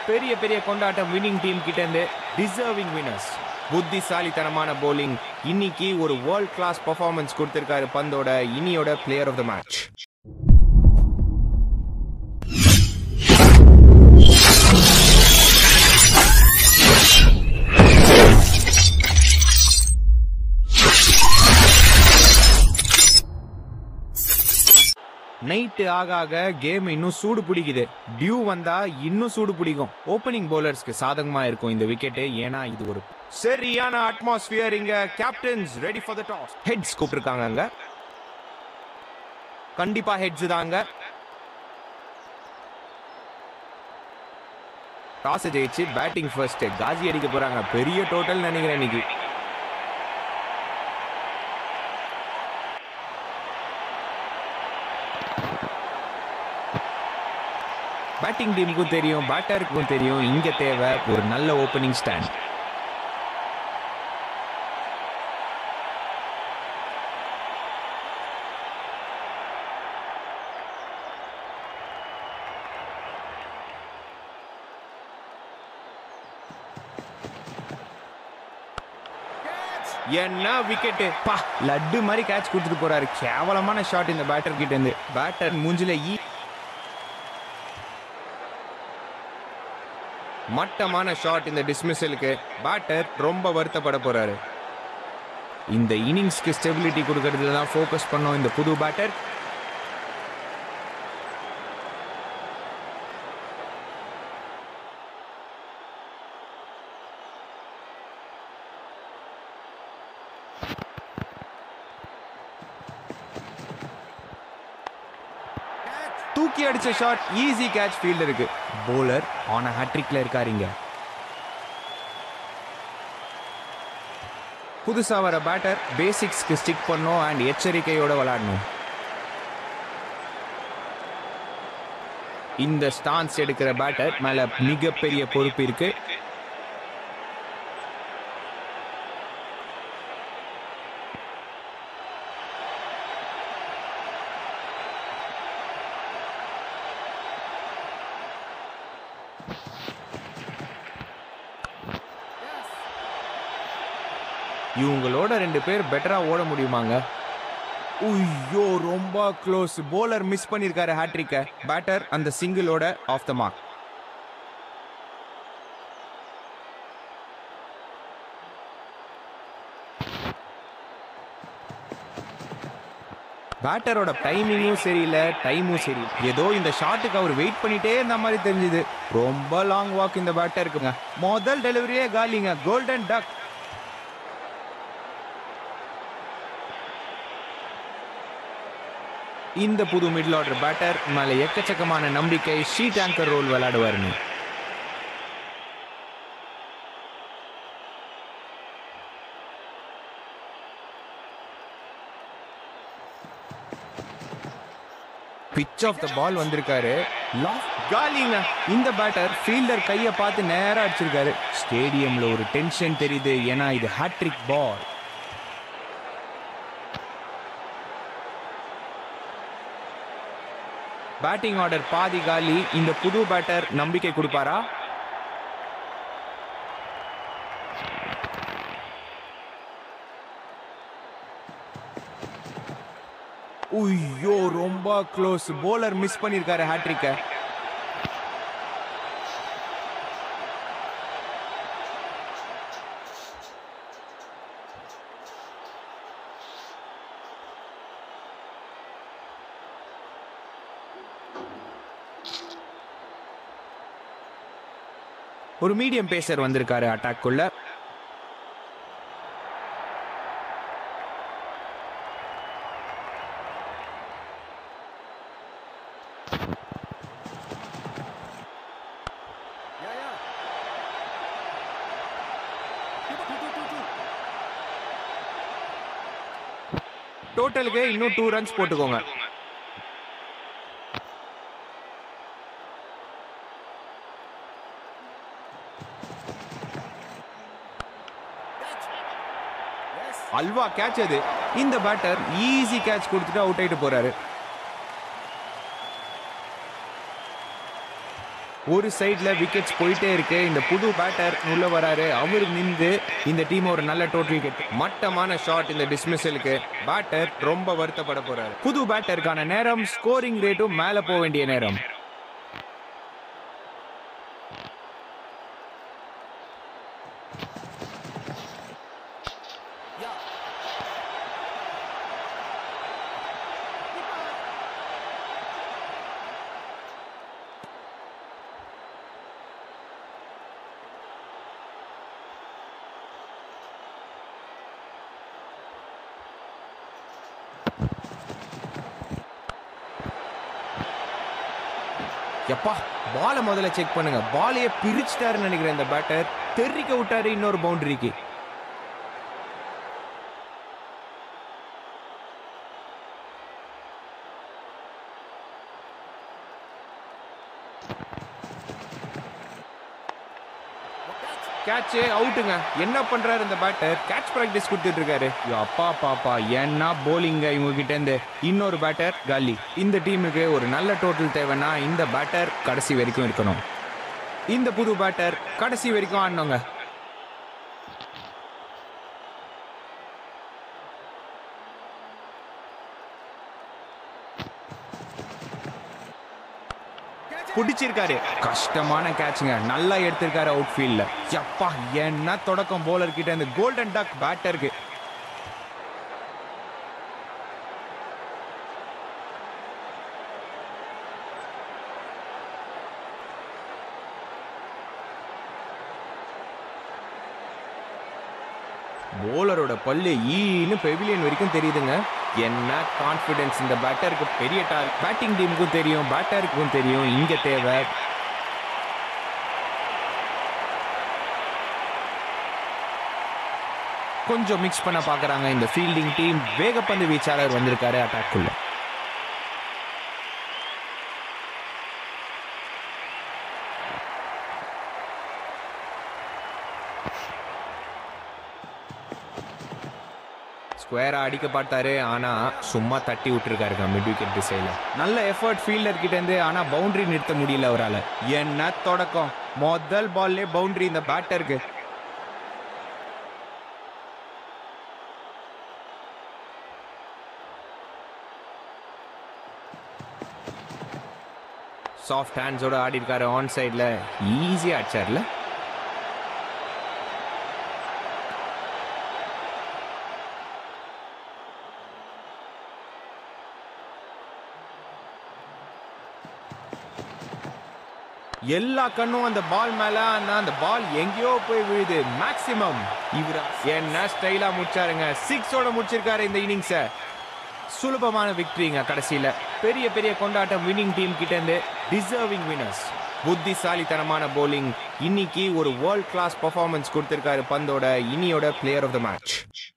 பெரிய பெரிய கொண்டாட்டம் வின்னிங் டீம் கிட்ட இருந்து டிசர்விங் வினர்ஸ் புத்திசாலித்தனமான bowling இன்னைக்கு ஒரு வேர்ல்ட் கிளாஸ் பெர்ஃபார்மன்ஸ் கொடுத்திருக்காரு பந்தோட இனியோட player of the match night ஆக ஆக கேம் இன்னும் சூடு பிடிக்குது டியூ வந்தா இன்னும் சூடு பிடிக்கும் ஓப்பனிங் பவுலர்ஸ்க்கு சாதகமா இருக்கும் இந்த விக்கெட் ஏன்னா இது ஒரு சரியான அட்மாஸ்பியர் இங்க captains ready for the toss heads கூப்பிட்டுருக்காங்க அங்க கண்டிப்பா ஹெட்ஸ் தாங்க டாஸ் ஜெயிச்சு பேட்டிங் ஃபர்ஸ்ட் காசி அடிக்க போறாங்க பெரிய டோட்டல் நினைக்கிறேன் இன்னைக்கு பேட்டிங் டீமுக்கும் தெரியும் பேட்டருக்கும் தெரியும் இங்க தேவை ஒரு நல்ல ஓப்பனிங் ஸ்டாண்ட் என்ன விக்கெட் பா லட்டு மாதிரி கேட்ச் கொடுத்துட்டு போறாரு கேவலமான ஷாட் இந்த பேட்டர் கிட்ட இருந்து பேட்டர் மூஞ்சில ஈ மட்டமான ஷாட் இந்த டிஸ்மிஸலுக்கு பேட்டர் ரொம்ப வருத்தப்பட போறாரு இந்த இன்னிங்ஸ்க்கு ஸ்டெபிலிட்டி கொடுக்கறதுல தான் ஃபோக்கஸ் பண்ணோம் இந்த புது பேட்டர் தூக்கி அடிச்ச ஷாட் ஈஸி கேட்ச் ஃபீல்டருக்கு போலர் ஆன் ஹேட்ரிக்ல இருக்காருங்க புதுசா வர பேட்டர் பேசிக்ஸ்க்கு ஸ்டிக் பண்ணும் அண்ட் எச்சரிக்கையோட விளையாடணும் இந்த ஸ்டான்ஸ் எடுக்கிற பேட்டர் மேல மிகப்பெரிய பொறுப்பு இருக்கு இவங்களோட ரெண்டு பேர் பெட்டரா ஓட முடியுமாங்க ஐயோ ரொம்ப க்ளோஸ் போலர் மிஸ் பண்ணிருக்காரு ஹேட்ரிக்க பேட்டர் அந்த சிங்கிளோட ஆஃப் த மார்க் பேட்டரோட டைமிங்கும் சரியில்லை டைமும் சரி ஏதோ இந்த ஷாட்டுக்கு அவர் வெயிட் பண்ணிட்டே இருந்த மாதிரி தெரிஞ்சுது ரொம்ப லாங் வாக் இந்த பேட்டர் இருக்குங்க முதல் டெலிவரியே காலிங்க கோல்டன் டக் இந்த புது மிடில் ஆர்டர் பேட்டர் மேல எக்கச்சக்கமான நம்பிக்கை ஷீட் ஆங்கர் ரோல் விளையாடுவாருன்னு பிச் ஆஃப் த பால் வந்திருக்காரு லாஃப் காலிங்க இந்த பேட்டர் ஃபீல்டர் கையை பார்த்து நேரா அடிச்சிருக்காரு ஸ்டேடியம்ல ஒரு டென்ஷன் தெரியுது ஏன்னா இது ஹாட்ரிக் பால் பேட்டிங் ஆர்டர் பாதி காலி இந்த புது பேட்டர் நம்பிக்கை கொடுப்பாரா ஐயோ ரொம்ப க்ளோஸ் போலர் மிஸ் பண்ணிருக்காரு ஹேட்ரிக்க ஒரு மீடியம் பேசர் வந்திருக்காரு அட்டாக்குள்ள டோட்டலுக்கு இன்னும் டூ ரன்ஸ் போட்டுக்கோங்க அல்வா கேட்ச் அது இந்த பேட்டர் ஈஸி கேட்ச் கொடுத்துட்டு அவுட் ஆயிட்டு போறாரு ஒரு சைடுல விக்கெட்ஸ் போயிட்டே இருக்கு இந்த புது பேட்டர் உள்ள வராரு அவர் நின்று இந்த டீம் ஒரு நல்ல டோட்டல் விக்கெட் மட்டமான ஷாட் இந்த டிஸ்மிஸலுக்கு பேட்டர் ரொம்ப வருத்தப்பட போறாரு புது பேட்டருக்கான நேரம் ஸ்கோரிங் ரேட்டும் மேல போக வேண்டிய நேரம் எப்பா பாலை முதல்ல செக் பண்ணுங்க பாலையே பிரிச்சிட்டாருன்னு நினைக்கிறேன் இந்த பேட்டர் தெரிக்க விட்டாரு இன்னொரு பவுண்டரிக்கு கேட்ச் அவுட்டுங்க என்ன பண்றாரு இந்த பேட்டர் கேட்ச் பிராக்டிஸ் கொடுத்துட்டு இருக்காரு ஐயோ, அப்பா பாப்பா என்ன போலிங்க இவங்க கிட்ட இருந்து இன்னொரு பேட்டர் காலி இந்த டீமுக்கு ஒரு நல்ல டோட்டல் தேவைன்னா இந்த பேட்டர் கடைசி வரைக்கும் இருக்கணும் இந்த புது பேட்டர் கடைசி வரைக்கும் ஆடணுங்க பிடிச்சிருக்காரு கஷ்டமான கேட்சுங்க நல்லா எடுத்திருக்காரு அவுட் ஃபீல்ட்ல எப்பா என்ன தொடக்கம் போலர் கிட்ட இந்த கோல்டன் டக் பேட்டருக்கு போலரோட பல்லு ஈன்னு பெவிலியன் வரைக்கும் தெரியுதுங்க என்ன கான்ஃபிடன்ஸ் இந்த பேட்டருக்கு பெரிய டார் பேட்டிங் டீமுக்கும் தெரியும் பேட்டருக்கும் தெரியும் இங்க தேவை கொஞ்சம் மிக்ஸ் பண்ண பார்க்கறாங்க இந்த ஃபீல்டிங் டீம் வேகப்பந்து வீச்சாளர் வந்திருக்காரு அட்டாக்குள்ள ஸ்கொயரா அடிக்க பார்த்தாரு ஆனா சும்மா தட்டி விட்டுருக்காருங்க மிட் விக்கெட் திசையில நல்ல எஃபர்ட் ஃபீல்டர் கிட்ட இருந்து ஆனா பவுண்டரி நிறுத்த முடியல அவரால என்ன தொடக்கம் முதல் பால்லே பவுண்டரி இந்த பேட்டருக்கு சாஃப்ட் ஹேண்ட்ஸோட ஆடி இருக்காரு ஆன் சைடில் ஈஸியாக அடிச்சார்ல எல்லா கண்ணும் அந்த பால் மேல ஆனா அந்த பால் எங்கேயோ போய் விழுது மேக்ஸிமம் இவரா என்ன ஸ்டைலா முடிச்சாருங்க சிக்ஸோட முடிச்சிருக்காரு இந்த இன்னிங்ஸ சுலபமான விக்டரிங்க கடைசியில பெரிய பெரிய கொண்டாட்டம் வின்னிங் டீம் கிட்ட இருந்து டிசர்விங் வினர்ஸ் புத்திசாலித்தனமான bowling இன்னைக்கு ஒரு வேர்ல்ட் கிளாஸ் பெர்ஃபார்மன்ஸ் கொடுத்திருக்காரு பந்தோட இனியோட பிளேயர் ஆஃப் த மேட்ச்